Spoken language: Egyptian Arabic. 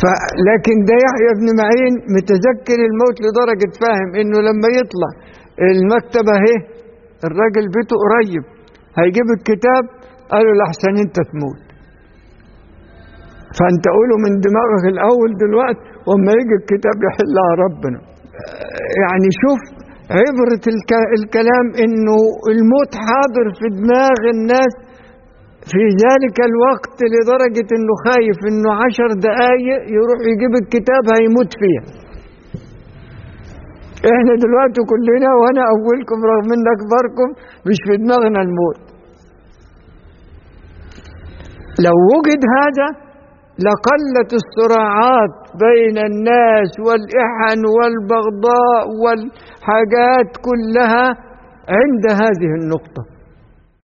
لكن ده يحيى بن معين متذكر الموت لدرجة فاهم انه لما يطلع المكتبة اهي الراجل بيته قريب هيجيب الكتاب قالوا لحسن انت تموت فانت قوله من دماغك الاول دلوقتي وما يجي الكتاب يحلها ربنا يعني شوف عبرة الكلام انه الموت حاضر في دماغ الناس في ذلك الوقت لدرجة انه خايف انه عشر دقايق يروح يجيب الكتاب هيموت فيها احنا دلوقتي كلنا وانا اولكم رغم ان اكبركم مش في دماغنا الموت لو وجد هذا لقلت الصراعات بين الناس والإحن والبغضاء والحاجات كلها عند هذه النقطة